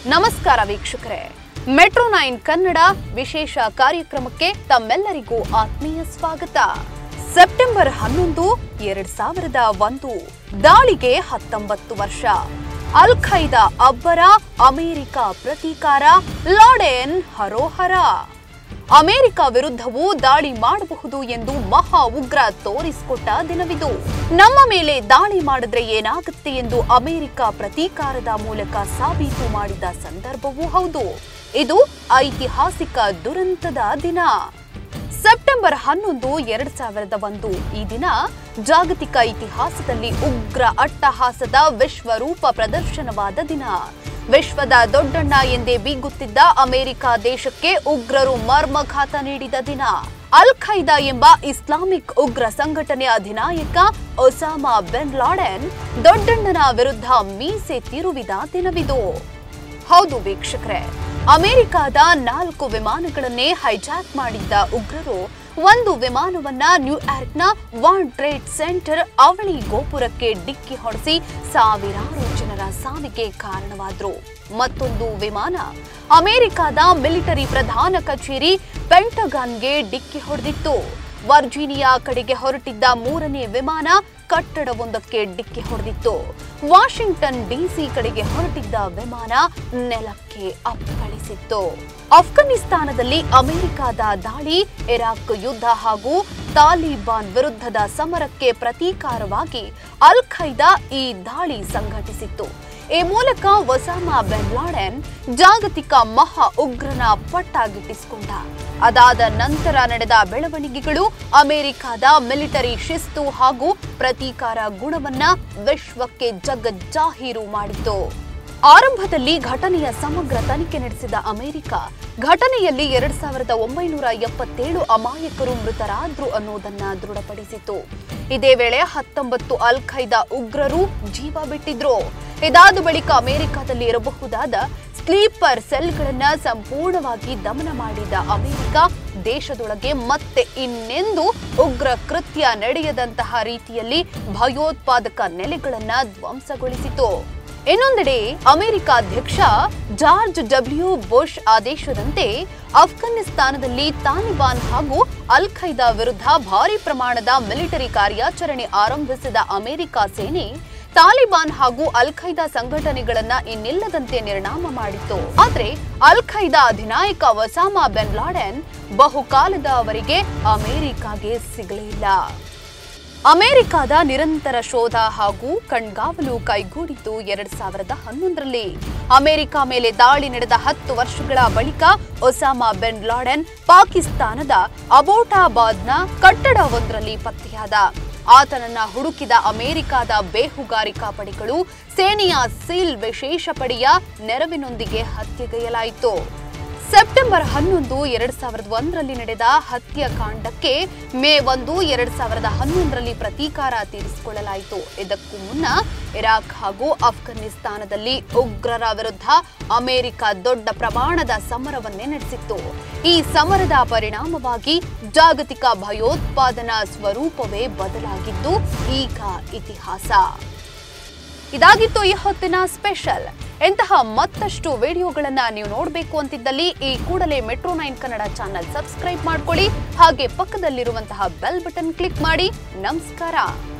ನಮಸ್ಕಾರ ವೀಕ್ಷಕರೇ metro nine Kannada ವಿಶೇಷ ಕಾರ್ಯಕ್ರಮಕ್ಕೆ ತಮ್ಮೆಲ್ಲರಿಗೂ ಆತ್ಮೀಯ ಸ್ವಾಗತ ಸೆಪ್ಟೆಂಬರ್ ಹನ್ನೊಂದು ಎರಡ್ ಸಾವಿರದ ಒಂದು ದಾಳಿಗೆ ಹತ್ತೊಂಬತ್ತು ವರ್ಷ ಅಲ್ ಖೈದಾ ಅಬ್ಬರ ಅಮೆರಿಕ ಪ್ರತೀಕಾರ ಲಾಡೆನ್ ಹರೋಹರ ಅಮೆರಿಕ ವಿರುದ್ಧವೂ ದಾಳಿ ಮಾಡಬಹುದು ಎಂದು ಮಹಾ ಉಗ್ರ ತೋರಿಸಿಕೊಟ್ಟ ದಿನವಿದು ನಮ್ಮ ಮೇಲೆ ದಾಳಿ ಮಾಡಿದ್ರೆ ಏನಾಗುತ್ತೆ ಎಂದು ಅಮೆರಿಕ ಪ್ರತೀಕಾರದ ಮೂಲಕ ಸಾಬೀತು ಮಾಡಿದ ಸಂದರ್ಭವೂ ಹೌದು ಇದು ಐತಿಹಾಸಿಕ ದುರಂತದ ದಿನ ಸೆಪ್ಟೆಂಬರ್ ಹನ್ನೊಂದು ಎರಡ್ ಸಾವಿರದ ಒಂದು ಈ ದಿನ ಜಾಗತಿಕ ಇತಿಹಾಸದಲ್ಲಿ ಉಗ್ರ ಅಟ್ಟಹಾಸದ ವಿಶ್ವರೂಪ ಪ್ರದರ್ಶನವಾದ ದಿನ ವಿಶ್ವದ ದೊಡ್ಡಣ್ಣ ಎಂದೇ ಬೀಗುತ್ತಿದ್ದ ಅಮೆರಿಕ ದೇಶಕ್ಕೆ ಉಗ್ರರು ಮರ್ಮಘಾತ ನೀಡಿದ ದಿನ ಅಲ್ ಖೈದಾ ಎಂಬ ಇಸ್ಲಾಮಿಕ್ ಉಗ್ರ ಸಂಘಟನೆಯ ಅಧಿನಾಯಕ ಒಸಾಮಾ ಬೆನ್ ಲಾಡೆನ್ ದೊಡ್ಡಣ್ಣನ ವಿರುದ್ಧ ಮೀಸೆ ತಿರುವಿದ ದಿನವಿದು ಹೌದು ವೀಕ್ಷಕರೇ ಅಮೆರಿಕದ ನಾಲ್ಕು ವಿಮಾನಗಳನ್ನೇ ಹೈಜಾಕ್ ಮಾಡಿದ್ದ ಉಗ್ರರು ಒಂದು ವಿಮಾನವನ್ನ ನ್ಯೂಯಾರ್ಕ್ನ ವರ್ಲ್ಡ್ ಟ್ರೇಡ್ ಸೆಂಟರ್ ಅವಳಿ ಗೋಪುರಕ್ಕೆ ಡಿಕ್ಕಿ ಹೊಡೆಸಿ ಸಾವಿರಾರು ಜನರ ಸಾವಿಗೆ ಕಾರಣವಾದ್ರು ಮತ್ತೊಂದು ವಿಮಾನ ಅಮೆರಿಕದ ಮಿಲಿಟರಿ ಪ್ರಧಾನ ಕಚೇರಿ ಪೆಂಟಗಾನ್ಗೆ ಡಿಕ್ಕಿ ಹೊಡೆದಿತ್ತು ವರ್ಜೀನಿಯಾ ಕಡೆಗೆ ಹೊರಟಿದ್ದ ಮೂರನೇ ವಿಮಾನ ಕಟ್ಟಡವೊಂದಕ್ಕೆ ಡಿಕ್ಕಿ ಹೊಡೆದಿತ್ತು ವಾಷಿಂಗ್ಟನ್ ಡಿಸಿ ಕಡೆಗೆ ಹೊರಟಿದ್ದ ವಿಮಾನ ನೆಲಕ್ಕೆ ಅಪ್ಪಳಿಸಿತ್ತು ಅಫ್ಘಾನಿಸ್ತಾನದಲ್ಲಿ ಅಮೆರಿಕದ ದಾಳಿ ಇರಾಕ್ ಯುದ್ಧ ಹಾಗೂ ತಾಲಿಬಾನ್ ವಿರುದ್ಧದ ಸಮರಕ್ಕೆ ಪ್ರತೀಕಾರವಾಗಿ ಅಲ್ ಖೈದಾ ಈ ದಾಳಿ ಸಂಘಟಿಸಿತ್ತು ಈ ಮೂಲಕ ಒಸಾಮಾ ಬೆನ್ ಲಾಡೆನ್ ಜಾಗತಿಕ ಮಹಾ ಉಗ್ರನ ಪಟ್ಟಾಗಿಟ್ಟಿಸಿಕೊಂಡ ಅದಾದ ನಂತರ ನಡೆದ ಬೆಳವಣಿಗೆಗಳು ಅಮೆರಿಕದ ಮಿಲಿಟರಿ ಶಿಸ್ತು ಹಾಗೂ ಪ್ರತೀಕಾರ ಗುಣವನ್ನ ವಿಶ್ವಕ್ಕೆ ಜಗಜ್ಜಾಹೀರು ಮಾಡಿತು ಆರಂಭದಲ್ಲಿ ಘಟನೆಯ ಸಮಗ್ರ ತನಿಖೆ ನಡೆಸಿದ ಅಮೆರಿಕ ಘಟನೆಯಲ್ಲಿ ಎರಡ್ ಸಾವಿರದ ಒಂಬೈನೂರ ಎಪ್ಪತ್ತೇಳು ಅಮಾಯಕರು ಮೃತರಾದ್ರು ಅನ್ನೋದನ್ನ ದೃಢಪಡಿಸಿತು ಇದೇ ವೇಳೆ ಹತ್ತೊಂಬತ್ತು ಅಲ್ ಖೈದಾ ಉಗ್ರರು ಜೀವ ಬಿಟ್ಟಿದ್ರು ಇದಾದ ಬಳಿಕ ಅಮೆರಿಕದಲ್ಲಿ ಇರಬಹುದಾದ ಸ್ಲೀಪರ್ ಸೆಲ್ಗಳನ್ನ ಸಂಪೂರ್ಣವಾಗಿ ದಮನ ಮಾಡಿದ ಅಮೆರಿಕ ದೇಶದೊಳಗೆ ಮತ್ತೆ ಇನ್ನೆಂದು ಉಗ್ರ ಕೃತ್ಯ ನಡೆಯದಂತಹ ರೀತಿಯಲ್ಲಿ ಭಯೋತ್ಪಾದಕ ನೆಲೆಗಳನ್ನ ಧ್ವಂಸಗೊಳಿಸಿತು ಇನ್ನೊಂದೆಡೆ ಅಮೆರಿಕ ಅಧ್ಯಕ್ಷ ಜಾರ್ಜ್ ಡಬ್ಲ್ಯೂ ಬುಷ್ ಆದೇಶದಂತೆ ಅಫ್ಘಾನಿಸ್ತಾನದಲ್ಲಿ ತಾಲಿಬಾನ್ ಹಾಗೂ ಅಲ್ ಖೈದಾ ವಿರುದ್ಧ ಭಾರಿ ಪ್ರಮಾಣದ ಮಿಲಿಟರಿ ಕಾರ್ಯಾಚರಣೆ ಆರಂಭಿಸಿದ ಅಮೆರಿಕ ಸೇನೆ ತಾಲಿಬಾನ್ ಹಾಗೂ ಅಲ್ ಖೈದಾ ಸಂಘಟನೆಗಳನ್ನ ಇನ್ನಿಲ್ಲದಂತೆ ನಿರ್ನಾಮ ಮಾಡಿತ್ತು ಆದ್ರೆ ಅಲ್ ಖೈದಾ ಅಧಿನಾಯಕ ಒಸಾಮಾ ಬೆನ್ ಲಾಡೆನ್ ಬಹುಕಾಲದ ಅವರಿಗೆ ಅಮೆರಿಕಾಗೆ ಸಿಗಲಿಲ್ಲ ಅಮೆರಿಕದ ನಿರಂತರ ಶೋಧ ಹಾಗೂ ಕಣ್ಗಾವಲು ಕೈಗೂಡಿದ್ದು ಎರಡ್ ಸಾವಿರದ ಹನ್ನೊಂದರಲ್ಲಿ ಅಮೆರಿಕ ಮೇಲೆ ದಾಳಿ ನಡೆದ ಹತ್ತು ವರ್ಷಗಳ ಬಳಿಕ ಒಸಾಮಾ ಬೆನ್ ಲಾಡೆನ್ ಪಾಕಿಸ್ತಾನದ ಅಬೋಟಾಬಾದ್ನ ಕಟ್ಟಡವೊಂದರಲ್ಲಿ ಪತ್ತೆಯಾದ ಆತನನ್ನ ಹುಡುಕಿದ ಅಮೆರಿಕದ ಬೇಹುಗಾರಿಕಾ ಪಡೆಗಳು ಸೇನೆಯ ಸೀಲ್ ವಿಶೇಷ ಪಡೆಯ ನೆರವಿನೊಂದಿಗೆ ಹತ್ಯೆಗೈಯಲಾಯಿತು ಸೆಪ್ಟೆಂಬರ್ ಹನ್ನೊಂದು ಎರಡ್ ಸಾವಿರದ ಒಂದರಲ್ಲಿ ನಡೆದ ಹತ್ಯಾಕಾಂಡಕ್ಕೆ ಮೇ ಒಂದು ಎರಡ್ ಸಾವಿರದ ಹನ್ನೊಂದರಲ್ಲಿ ಪ್ರತೀಕಾರ ತೀರಿಸಿಕೊಳ್ಳಲಾಯಿತು ಇದಕ್ಕೂ ಮುನ್ನ ಇರಾಕ್ ಹಾಗೂ ಅಫ್ಘಾನಿಸ್ತಾನದಲ್ಲಿ ಉಗ್ರರ ವಿರುದ್ಧ ಅಮೆರಿಕ ದೊಡ್ಡ ಪ್ರಮಾಣದ ಸಮರವನ್ನೇ ನಡೆಸಿತ್ತು ಈ ಸಮರದ ಪರಿಣಾಮವಾಗಿ ಜಾಗತಿಕ ಭಯೋತ್ಪಾದನಾ ಸ್ವರೂಪವೇ ಬದಲಾಗಿದ್ದು ಈಗ ಇತಿಹಾಸ ಇದಾಗಿತ್ತು ಈ ಹೊತ್ತಿನ ಸ್ಪೆಷಲ್ ಇಂತಹ ಮತ್ತಷ್ಟು ವಿಡಿಯೋಗಳನ್ನ ನೀವು ನೋಡಬೇಕು ಅಂತಿದ್ದಲ್ಲಿ ಈ ಕೂಡಲೇ metro nine Kannada channel subscribe ಮಾಡ್ಕೊಳ್ಳಿ ಹಾಗೆ ಪಕ್ಕದಲ್ಲಿರುವಂತಹ ಬೆಲ್ ಬಟನ್ ಕ್ಲಿಕ್ ಮಾಡಿ ನಮಸ್ಕಾರ